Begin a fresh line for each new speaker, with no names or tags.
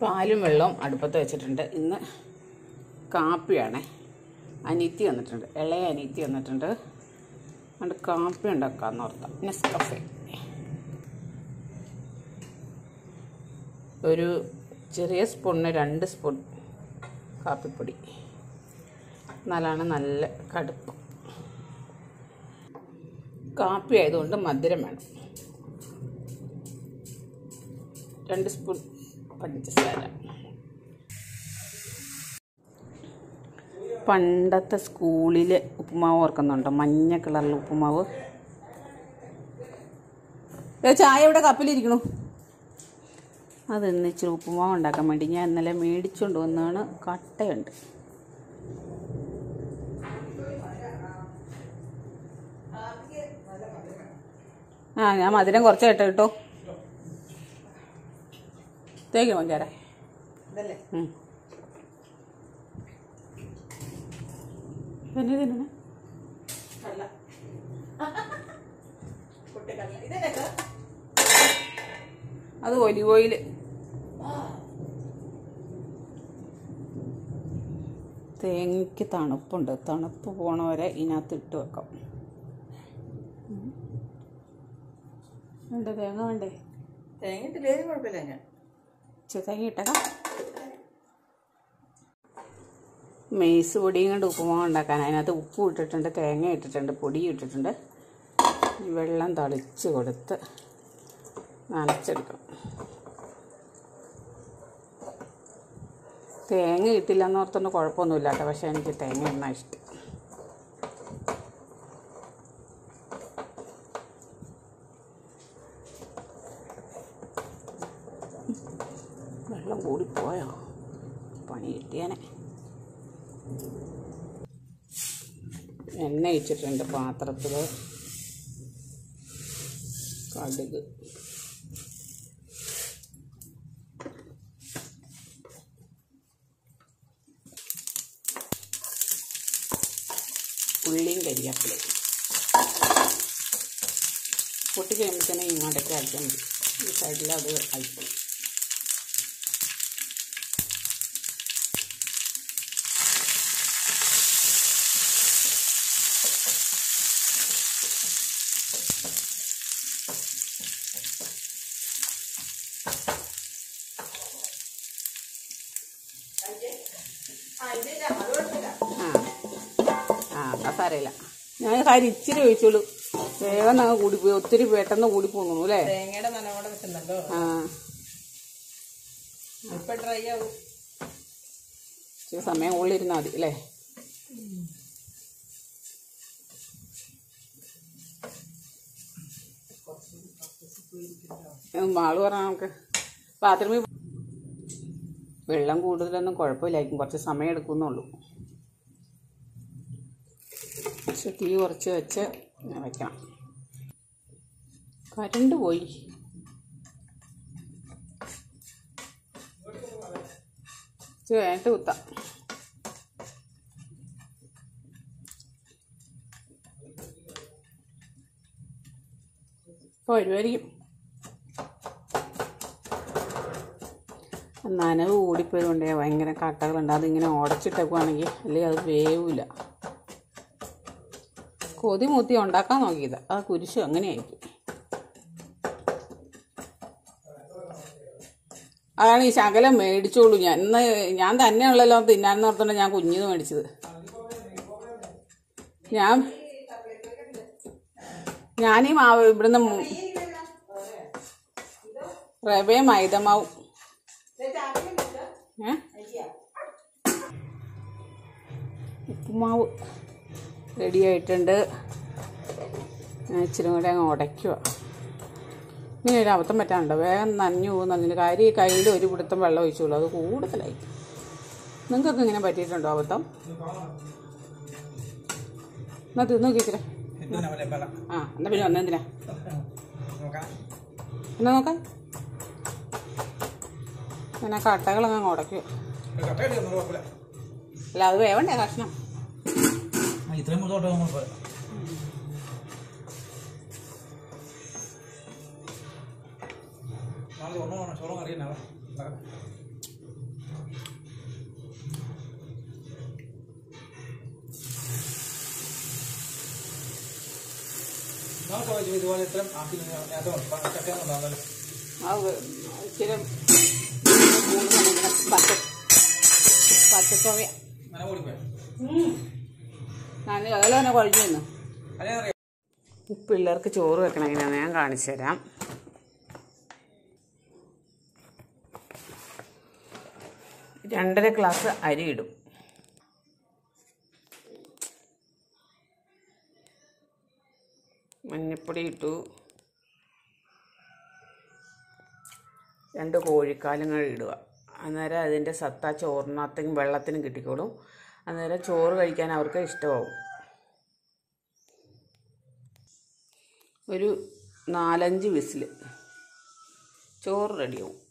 പാലും വെള്ളവും അടുപ്പത്ത് വെച്ചിട്ടുണ്ട് ഇന്ന് കാപ്പിയാണേ അനീത്തി വന്നിട്ടുണ്ട് ഇളയ അനീത്തി വന്നിട്ടുണ്ട് അതുകൊണ്ട് കാപ്പി ഉണ്ടാക്കാമെന്ന് ഓർത്താം നെസ്കഫേ ഒരു ചെറിയ സ്പൂണിന് രണ്ട് സ്പൂൺ കാപ്പിപ്പൊടി എന്നാലാണ് നല്ല കടുപ്പം കാപ്പി ആയതുകൊണ്ട് മധുരം വേണം രണ്ട് സ്പൂൺ പഞ്ചസാര പണ്ടത്തെ സ്കൂളിലെ ഉപ്പുമാവ് ഓർക്കുന്നുണ്ടോ മഞ്ഞ കളറിലെ ഉപ്പുമാവ് ദേ ചായ ഇവിടെ കപ്പിലിരിക്കണു അത് ഇന്ന് ഇച്ചിരി ഉപ്പുമാവ് ഉണ്ടാക്കാൻ വേണ്ടി ഞാൻ ഇന്നലെ മേടിച്ചുകൊണ്ട് വന്നതാണ് കട്ടയുണ്ട് ആ ഞാൻ മധുരം കുറച്ച് കേട്ടോ കേട്ടോ തേക്കണം പഞ്ചാര
ഇതല്ലേ
ഉം. പിന്നെ തിന്നണേ
അല്ല കുട്ടിക്കല്ല ഇതല്ലേ ഇത്?
അത് ഒലിവ് ഓയിൽ തേങ്ങയ്ക്ക് തണുപ്പുണ്ട് തണുപ്പ് പോണ വരെ ഇതിനകത്ത് ഇട്ട് വെക്കാം ഉം. വേണ്ടേ തേങ്ങ വേണ്ടേ
തേങ്ങ ഇട്ടില്ലേലും കുഴപ്പമില്ല ഞാൻ
ഇച്ചിരി തേങ്ങ ഇട്ടേക്കാം മെയ്സ് പൊടിയും കൊണ്ട് ഉപ്പുമാവ് ഉണ്ടാക്കാൻ അതിനകത്ത് ഉപ്പ് ഇട്ടിട്ടുണ്ട് തേങ്ങ ഇട്ടിട്ടുണ്ട് പൊടി ഇട്ടിട്ടുണ്ട് ഈ വെള്ളം തളിച്ച് കൊടുത്ത് നനച്ചെടുക്കണം തേങ്ങ ഇട്ടില്ല എന്ന് ഓർത്തൊന്നും കുഴപ്പമൊന്നുമില്ല കേട്ടോ പക്ഷേ എനിക്ക് തേങ്ങ എന്നാ ഇഷ്ടം വെള്ളം കൂടിപ്പോയോ പണി കിട്ടിയാനെ എണ്ണ ഒഴിച്ചിട്ടുണ്ട് പാത്രത്തിൽ കടുക് ഉള്ളിയും കരിയാപ്പിലയും പൊട്ടി കഴിയുമ്പോഴത്തേനെ ഇങ്ങോട്ടേക്ക് അയച്ചാൽ മതി ഈ സൈഡിൽ അത് അയക്കണം
ആ ഇതില്ല അത് കുഴപ്പമില്ല
ആ ആ എന്നാ സാരമില്ല ഞാൻ കാര്യം ഇച്ചിരി ഒഴിച്ചോളൂ വേഗം അങ്ങ് കൂടിപ്പോയി ഒത്തിരി പെട്ടെന്ന് കൂടിപ്പോന്നു അല്ലേ
തേങ്ങയുടെ നനവോടെ വെച്ചിട്ടുണ്ടല്ലോ
ആ
ഇപ്പൊ ഡ്രൈ ആവും
ഇച്ചിരി സമയം ഉള്ളിരുന്നാൽ മതി അല്ലേ ഉം, മാള് പറഞ്ഞ നമുക്ക് ബാത്റൂമിൽ വെള്ളം കൂടുതലൊന്നും കുഴപ്പമില്ലായിരിക്കും കുറച്ച് സമയം എടുക്കുന്നുള്ളൂ പക്ഷെ തീ കുറച്ച് വെച്ച് ഇങ്ങനെ വെക്കണം കരണ്ട് പോയി ഇച്ചിരി കഴിഞ്ഞിട്ട് കുത്താം ഇപ്പോൾ വരുമായിരിക്കും നനവ് കൂടിപ്പോയതുകൊണ്ട് ഭയങ്കര കട്ടകളുണ്ട് അതിങ്ങനെ ഉടച്ചിട്ടേക്കുവാണെങ്കിൽ അല്ലെങ്കിൽ അത് വേവില്ല കൊതി മൂത്തി ഉണ്ടാക്കാൻ നോക്കിയത് ആ കുരിശ് അങ്ങനെയായിരിക്കും അതാണ് ഈ ശകലം മേടിച്ചോളൂ ഞാൻ ഇന്ന് ഞാൻ തന്നെയുള്ളല്ലോ തിന്നാന്ന് ഓർത്തോണ്ട് ഞാൻ കുഞ്ഞിന്ന് മേടിച്ചത് ഞാൻ ഞാനീ മാവ് ഇവിടുന്ന് മു- റവയും മൈദമാവും ഏ ഉപ്പുമാവ് റെഡി ആയിട്ടുണ്ട് ഞാൻ ഇച്ചിരി കൂടെ അങ്ങ് ഉടയ്ക്കുക ഇങ്ങനെ ഒരു അബദ്ധം പറ്റാനുണ്ടോ വേഗം നനഞ്ഞു പോകുന്നതിന് കാര്യം ഈ കയ്യിൽ ഒരു പിടുത്തം വെള്ളം ഒഴിച്ചോളൂ അത് കൂടുതലായി നിങ്ങൾക്കൊക്കെ ഇങ്ങനെ പറ്റിയിട്ടുണ്ടോ അബദ്ധം എന്നാ തിന്നു നോക്കിച്ചിരേ ആ എന്നാ പിന്നെ വന്നെന്തിനാ എന്നാ നോക്കാം അങ്ങനെ കട്ടകളങ്ങ് ഉടയ്ക്കുക അല്ല അത് വേവണ്ടേ കഷ്ണം
ഇത്രയും മുതലോട്ട് നമ്മൾ പോരാ നാളെ ഒന്നോ ചോറും അറിയണ ചോറൊക്കെ വെച്ച് ഇതുപോലെ ഇത്രയും ആക്കി നേരത്തെ ചക്കയൊന്നും ഉണ്ടാകുമല്ലോ
ആ വെ- ഇച്ചിരി കൂടുതൽ ഇങ്ങനെ പച്ച പച്ചച്ചോവ
അങ്ങനെ ഓടിപ്പോയി
ഞാൻ അതെല്ലാം തന്നെ കുഴഞ്ഞു തന്നു
അതേ അറിയാം
ഈ പിള്ളേർക്ക് ചോറ് വെക്കണം എങ്ങനെയാണെന്ന് ഞാൻ കാണിച്ചു തരാം രണ്ടര ഗ്ലാസ് അരി ഇടും മഞ്ഞപ്പൊടി ഇട്ടു രണ്ട് കോഴിക്കാലുങ്ങൾ ഇടുക അന്നേരം അതിൻ്റെ സത്ത ചോറിനകത്തും വെള്ളത്തിനും കിട്ടിക്കോളും അന്നേരം ചോറ് കഴിക്കാൻ അവർക്ക് ഇഷ്ടമാവും ഒരു നാലഞ്ച് വിസിൽ ചോറ് റെഡിയാവും